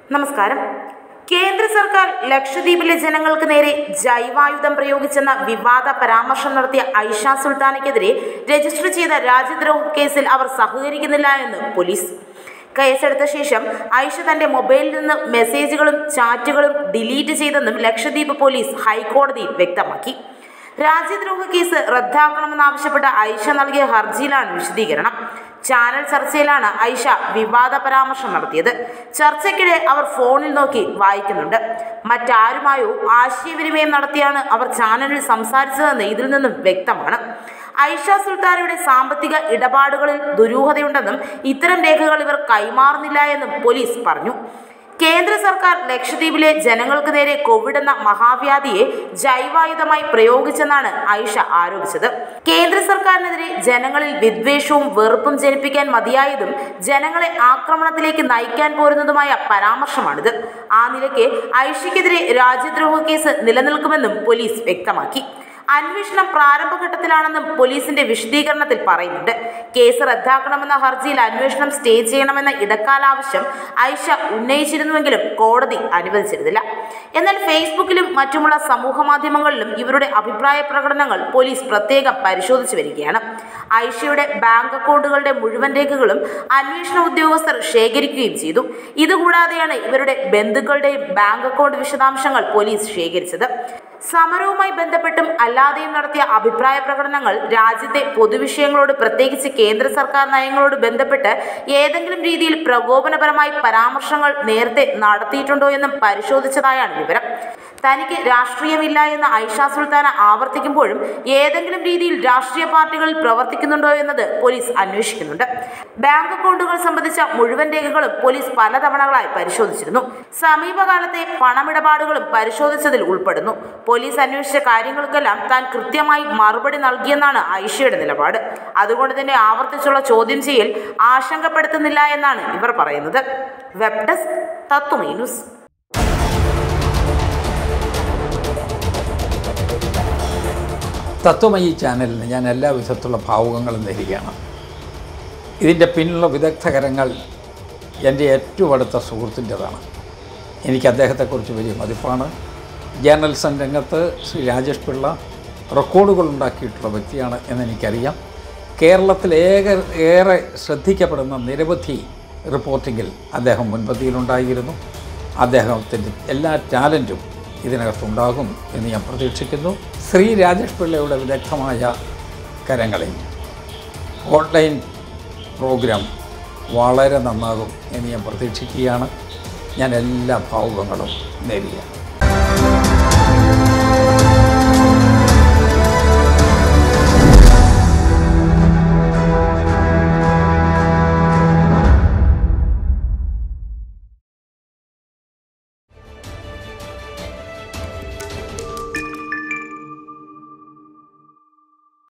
നമസ്കാരം കേന്ദ്ര സർക്കാർ ലക്ഷദ്വീപിലെ ജനങ്ങൾക്ക് നേരെ ജൈവായുധം പ്രയോഗിച്ചെന്ന വിവാദ പരാമർശം നടത്തിയ ഐഷ സുൽത്താനയ്ക്കെതിരെ രജിസ്റ്റർ ചെയ്ത രാജ്യദ്രോഹ കേസിൽ അവർ സഹകരിക്കുന്നില്ല എന്ന് പോലീസ് കേസെടുത്ത ശേഷം ഐഷ തന്റെ മൊബൈലിൽ നിന്ന് മെസ്സേജുകളും ചാറ്റുകളും ഡിലീറ്റ് ചെയ്തെന്നും ലക്ഷദ്വീപ് പോലീസ് ഹൈക്കോടതിയിൽ വ്യക്തമാക്കി രാജ്യദ്രോഹ കേസ് റദ്ദാക്കണമെന്നാവശ്യപ്പെട്ട ഐഷ നൽകിയ ഹർജിയിലാണ് വിശദീകരണം ചാനൽ ചർച്ചയിലാണ് ഐഷ വിവാദ പരാമർശം നടത്തിയത് ചർച്ചയ്ക്കിടെ അവർ ഫോണിൽ നോക്കി വായിക്കുന്നുണ്ട് മറ്റാരുമായോ ആശയവിനിമയം നടത്തിയാണ് അവർ ചാനലിൽ സംസാരിച്ചതെന്ന് ഇതിൽ നിന്നും വ്യക്തമാണ് ഐഷ സുൽത്താനയുടെ സാമ്പത്തിക ഇടപാടുകളിൽ ദുരൂഹതയുണ്ടെന്നും ഇത്തരം രേഖകൾ ഇവർ കൈമാറുന്നില്ല എന്നും പോലീസ് പറഞ്ഞു കേന്ദ്ര സർക്കാർ ലക്ഷദ്വീപിലെ ജനങ്ങൾക്ക് നേരെ കോവിഡ് എന്ന മഹാവ്യാധിയെ ജൈവായുധമായി പ്രയോഗിച്ചെന്നാണ് ഐഷ ആരോപിച്ചത് കേന്ദ്ര സർക്കാരിനെതിരെ ജനങ്ങളിൽ വിദ്വേഷവും വെറുപ്പും ജനിപ്പിക്കാൻ മതിയായതും ജനങ്ങളെ ആക്രമണത്തിലേക്ക് നയിക്കാൻ പോരുന്നതുമായ പരാമർശമാണിത് ആ നിലയ്ക്ക് ഐഷയ്ക്കെതിരെ രാജ്യദ്രോഹ കേസ് നിലനിൽക്കുമെന്നും പോലീസ് വ്യക്തമാക്കി അന്വേഷണം പ്രാരംഭഘട്ടത്തിലാണെന്നും പോലീസിന്റെ വിശദീകരണത്തിൽ പറയുന്നുണ്ട് കേസ് റദ്ദാക്കണമെന്ന ഹർജിയിൽ അന്വേഷണം സ്റ്റേ ചെയ്യണമെന്ന ഇടക്കാലാവശ്യം ഐഷ ഉന്നയിച്ചിരുന്നുവെങ്കിലും കോടതി അനുവദിച്ചിരുന്നില്ല എന്നാൽ ഫേസ്ബുക്കിലും മറ്റുമുള്ള സമൂഹ മാധ്യമങ്ങളിലും ഇവരുടെ അഭിപ്രായ പ്രകടനങ്ങൾ പോലീസ് പ്രത്യേകം പരിശോധിച്ചു വരികയാണ് ഐഷയുടെ ബാങ്ക് അക്കൗണ്ടുകളുടെ മുഴുവൻ രേഖകളും അന്വേഷണ ഉദ്യോഗസ്ഥർ ശേഖരിക്കുകയും ചെയ്തു ഇതുകൂടാതെയാണ് ഇവരുടെ ബന്ധുക്കളുടെയും ബാങ്ക് അക്കൗണ്ട് വിശദാംശങ്ങൾ പോലീസ് ശേഖരിച്ചത് സമരവുമായി ബന്ധപ്പെട്ടും അല്ലാതെയും നടത്തിയ അഭിപ്രായ പ്രകടനങ്ങൾ രാജ്യത്തെ പൊതുവിഷയങ്ങളോട് പ്രത്യേകിച്ച് കേന്ദ്ര സർക്കാർ നയങ്ങളോട് ബന്ധപ്പെട്ട് ഏതെങ്കിലും രീതിയിൽ പ്രകോപനപരമായി പരാമർശങ്ങൾ നേരത്തെ നടത്തിയിട്ടുണ്ടോ എന്നും പരിശോധിച്ചതായാണ് വിവരം തനിക്ക് രാഷ്ട്രീയമില്ല എന്ന് ഐഷ സുൽത്താന ആവർത്തിക്കുമ്പോഴും ഏതെങ്കിലും രീതിയിൽ രാഷ്ട്രീയ പാർട്ടികളിൽ പ്രവർത്തിക്കുന്നുണ്ടോ എന്നത് പോലീസ് അന്വേഷിക്കുന്നുണ്ട് ബാങ്ക് അക്കൗണ്ടുകൾ സംബന്ധിച്ച മുഴുവൻ രേഖകളും പോലീസ് പലതവണകളായി പരിശോധിച്ചിരുന്നു സമീപകാലത്തെ പണമിടപാടുകളും പരിശോധിച്ചതിൽ ഉൾപ്പെടുന്നു പോലീസ് അന്വേഷിച്ച കാര്യങ്ങൾക്കെല്ലാം താൻ കൃത്യമായി മറുപടി നൽകിയെന്നാണ് ഐഷയുടെ നിലപാട് അതുകൊണ്ട് തന്നെ ആവർത്തിച്ചുള്ള ചോദ്യം ചെയ്യൽ ആശങ്കപ്പെടുത്തുന്നില്ല എന്നാണ് ഇവർ പറയുന്നത് വെബ് ഡെസ്ക് തത്വമേ ന്യൂസ് തത്വമയി ചാനലിന് ഞാൻ എല്ലാ വിധത്തിലുള്ള ഭാവുകങ്ങളും നേരുകയാണ് ഇതിൻ്റെ പിന്നിലുള്ള വിദഗ്ധകരങ്ങൾ എൻ്റെ ഏറ്റവും അടുത്ത സുഹൃത്തിൻ്റെതാണ് എനിക്ക് അദ്ദേഹത്തെക്കുറിച്ച് വലിയ മതിപ്പാണ് ജേർണലിസം രംഗത്ത് ശ്രീ രാജേഷ് പിള്ള റെക്കോർഡുകൾ ഉണ്ടാക്കിയിട്ടുള്ള വ്യക്തിയാണ് എന്നെനിക്കറിയാം കേരളത്തിൽ ഏക ഏറെ ശ്രദ്ധിക്കപ്പെടുന്ന നിരവധി റിപ്പോർട്ടിങ്ങിൽ അദ്ദേഹം മുൻപന്തിയിലുണ്ടായിരുന്നു അദ്ദേഹത്തിൻ്റെ എല്ലാ ടാലൻറ്റും ഇതിനകത്തുണ്ടാകും എന്ന് ഞാൻ പ്രതീക്ഷിക്കുന്നു ശ്രീ രാജേഷ് പിള്ളയുടെ വിദഗ്ധമായ കരങ്ങളിൽ ഓൺലൈൻ പ്രോഗ്രാം വളരെ നന്നാകും എന്ന് ഞാൻ പ്രതീക്ഷിക്കുകയാണ് ഞാൻ എല്ലാ ഭാവുകങ്ങളും നേരുകയാണ്